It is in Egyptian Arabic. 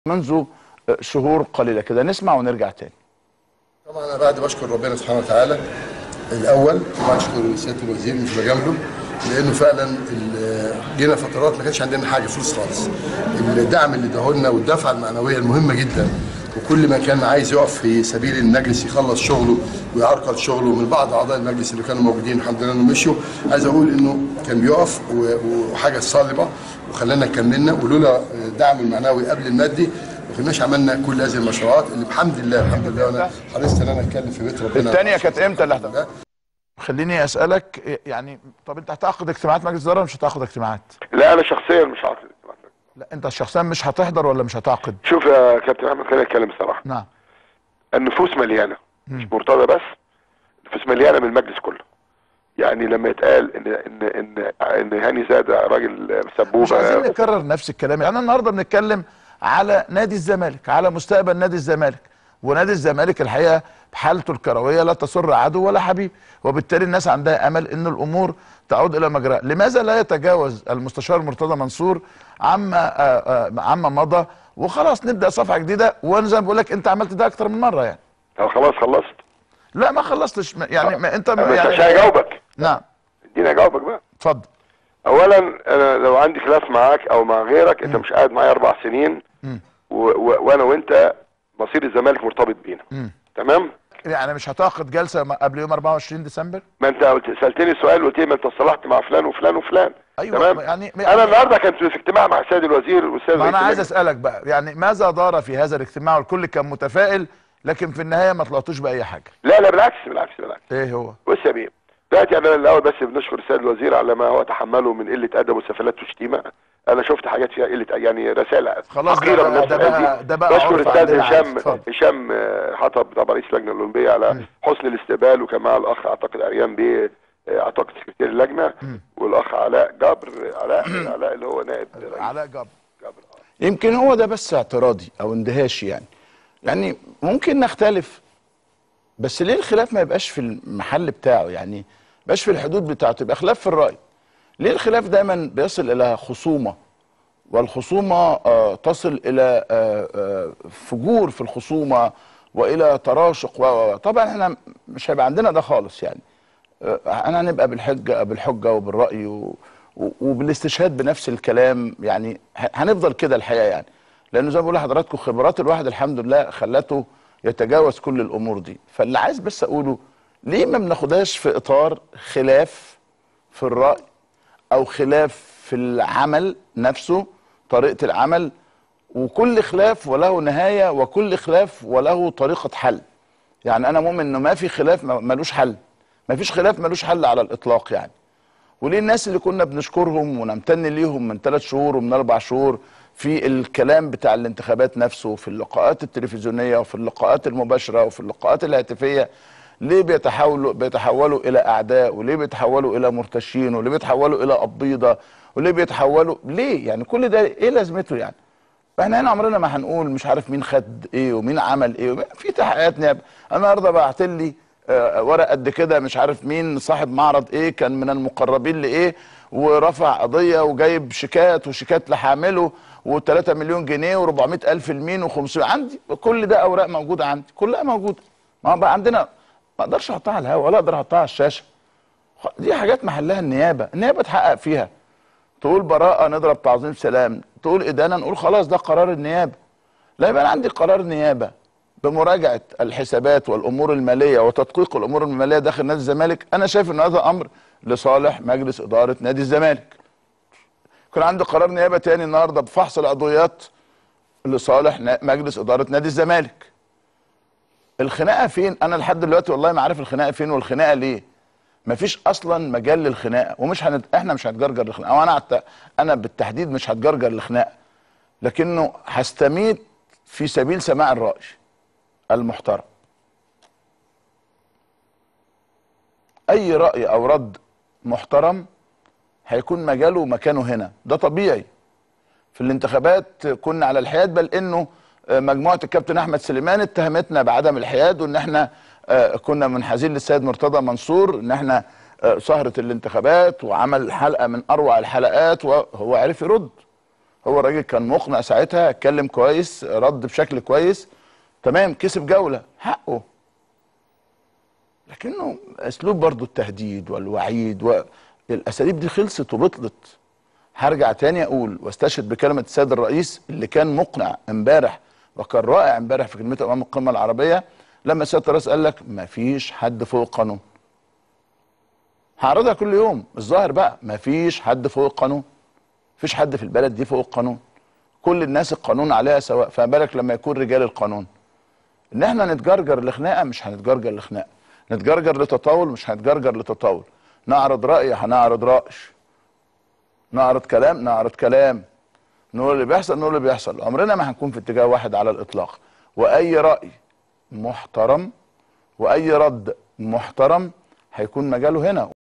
منذ شهور قليله كده نسمع ونرجع تاني طبعا انا بعد بشكر ربنا سبحانه وتعالى الاول طبعا اشكر سياده الوزير مش بجامله لانه فعلا ال- جينا فترات ما كانش عندنا حاجه فلوس خالص الدعم اللي اداهولنا والدفعه المعنويه المهمه جدا وكل ما كان عايز يقف في سبيل المجلس يخلص شغله ويعرقل شغله من بعض اعضاء المجلس اللي كانوا موجودين الحمد لله انهم مشوا عايز اقول انه كان بيقف و- وحاجه صالبه وخلانا كملنا ولولا دعمه المعنوي قبل المادي ما كناش عملنا كل هذه المشروعات اللي بحمد الله الحمد لله وانا حريصت ان انا اتكلم في بيت ربنا الثانيه كانت امتى اللي لا. خليني اسالك يعني طب انت هتعقد اجتماعات مجلس الاداره ولا مش هتعقد اجتماعات لا انا شخصيا مش عاقد لا انت شخصيا مش هتحضر ولا مش هتعقد شوف يا كابتن احمد خليني اتكلم الصراحه نعم النفوس مليانه مش مرتضى بس النفوس مليانه من المجلس كله يعني لما يتقال ان ان ان ان هاني زاده راجل مش عايزين سبوبه نكرر نفس الكلام يعني النهارده بنتكلم على نادي الزمالك على مستقبل نادي الزمالك ونادي الزمالك الحقيقه بحالته الكرويه لا تسر عدو ولا حبيب وبالتالي الناس عندها امل ان الامور تعود الى مجراها لماذا لا يتجاوز المستشار مرتضى منصور عما آه، آه، عما مضى وخلاص نبدا صفحه جديده وانا زي ما بقول لك انت عملت ده اكتر من مره يعني أنا خلاص خلصت لا ما خلصتش ما- يعني ما انت انا يعني مش هجاوبك نعم اديني اجاوبك بقى اتفضل اولا انا لو عندي خلاف معاك او مع غيرك انت مش قاعد معايا اربع سنين و و وانا وانت مصير الزمالك مرتبط بينا تمام يعني مش هتعقد جلسه م- قبل يوم 24 ديسمبر ما انت قلت سالتني سؤال قلت لي ما انت صلحت مع فلان وفلان وفلان أيوة، تمام يعني- انا النهارده كنت في اجتماع مع السيد الوزير والاستاذ ما انا رئيس عايز اللجنة. اسالك بقى يعني ماذا دار في هذا الاجتماع والكل كان متفائل لكن في النهايه ما طلعتوش باي حاجه لا لا بالعكس بالعكس بالعكس ايه هو بص يا بيه دلوقتي انا الاول بس بنشكر السيد الوزير على ما هو تحمله من قله ادب وسفلات وشتيمه انا شفت حاجات فيها قله يعني رسائل خلاص ده حقيره بقى- من الناس ده الناس بقى- دي. ده بقى بشكر عرف الاستاذ عندنا عادي. هشام اتفضل. هشام آه، حطب طبعا رئيس اللجنه الاولمبيه على حسن الاستقبال وكان معاه الاخ اعتقد اريان بيه آه، اعتقد سكرتير اللجنه والاخ علاء جبر علاء علاء اللي هو نائب رئيس علاء جبر جبر آه. يمكن هو ده بس اعتراضي او اندهاشي يعني يعني ممكن نختلف بس ليه الخلاف ما يبقاش في المحل بتاعه يعني ما يبقاش في الحدود بتاعته يبقى خلاف في الرأي ليه الخلاف دايما بيصل الى خصومة والخصومة آه، تصل الى آه، آه، فجور في الخصومة والى تراشق و و- و. طبعا احنا مش هيبقى عندنا ده خالص يعني آه، انا هنبقى بالحجه بالحجه وبالراي و... و- وبالاستشهاد بنفس الكلام يعني ه- هنفضل كده الحقيقه يعني لانه زي ما بقول لحضراتكم خبرات الواحد الحمد لله خلته يتجاوز كل الامور دي فاللي عايز بس اقوله ليه ما بناخدهاش في اطار خلاف في الراي او خلاف في العمل نفسه طريقه العمل وكل خلاف وله نهايه وكل خلاف وله طريقه حل يعني انا مؤمن انه ما في خلاف ما- ملوش حل ما فيش خلاف ملوش حل على الاطلاق يعني وليه الناس اللي كنا بنشكرهم ونمتن ليهم من ثلاث شهور ومن اربع شهور في الكلام بتاع الانتخابات نفسه وفي اللقاءات التلفزيونيه وفي اللقاءات المباشره وفي اللقاءات الهاتفيه ليه بيتحولوا بيتحولوا الى اعداء وليه بيتحولوا الى مرتشين وليه بيتحولوا الى قبيضه وليه بيتحولوا ليه يعني كل ده ايه لازمته يعني فاحنا هنا عمرنا ما هنقول مش عارف مين خد ايه ومين عمل ايه ومين- في تحقيقات نيابه انا النهارده بعت لي آه، ورق قد كده مش عارف مين صاحب معرض ايه كان من المقربين لايه ورفع قضيه وجايب شيكات وشيكات لحامله و3 مليون جنيه و400 الف لمين و500 عندي كل ده اوراق موجوده عندي كلها موجوده ما بقى عندنا ما اقدرش احطها على الهواء ولا اقدر احطها على الشاشه دي حاجات محلها النيابه النيابه تحقق فيها تقول براءة نضرب تعظيم سلام تقول إدانة نقول خلاص ده قرار النيابة لا يبقى أنا عندي قرار نيابة بمراجعة الحسابات والأمور المالية وتدقيق الأمور المالية داخل نادي الزمالك أنا شايف إن هذا أمر لصالح مجلس إدارة نادي الزمالك كان عندي قرار نيابة تاني النهاردة بفحص العضويات لصالح نا- مجلس إدارة نادي الزمالك الخناقة فين أنا لحد دلوقتي والله ما عارف الخناقة فين والخناقة ليه مفيش اصلا مجال للخناقه ومش هنت... احنا مش هنتجرجر للخناقه او انا عت... انا بالتحديد مش هتجرجر للخناقه لكنه هستميت في سبيل سماع الراي المحترم اي راي او رد محترم هيكون مجاله ومكانه هنا ده طبيعي في الانتخابات كنا على الحياد بل انه آه، مجموعه الكابتن احمد سليمان اتهمتنا بعدم الحياد وان احنا آه، كنا منحازين للسيد مرتضى منصور ان احنا آه، سهره الانتخابات وعمل حلقه من اروع الحلقات وهو عرف يرد هو الراجل كان مقنع ساعتها اتكلم كويس رد بشكل كويس تمام كسب جوله حقه لكنه اسلوب برضو التهديد والوعيد والاساليب دي خلصت وبطلت هرجع تاني اقول واستشهد بكلمه السيد الرئيس اللي كان مقنع امبارح وكان رائع امبارح في كلمته امام القمه العربيه لما سياده الرئيس قال لك ما فيش حد فوق القانون هعرضها كل يوم الظاهر بقى ما فيش حد فوق القانون فيش حد في البلد دي فوق القانون كل الناس القانون عليها سواء فما بالك لما يكون رجال القانون ان احنا نتجرجر لخناقه مش هنتجرجر لخناقه نتجرجر لتطاول مش هنتجرجر لتطاول نعرض راي هنعرض راي نعرض كلام نعرض كلام نقول اللي بيحصل نقول اللي بيحصل عمرنا ما هنكون في اتجاه واحد على الاطلاق واي راي محترم واي رد محترم هيكون مجاله هنا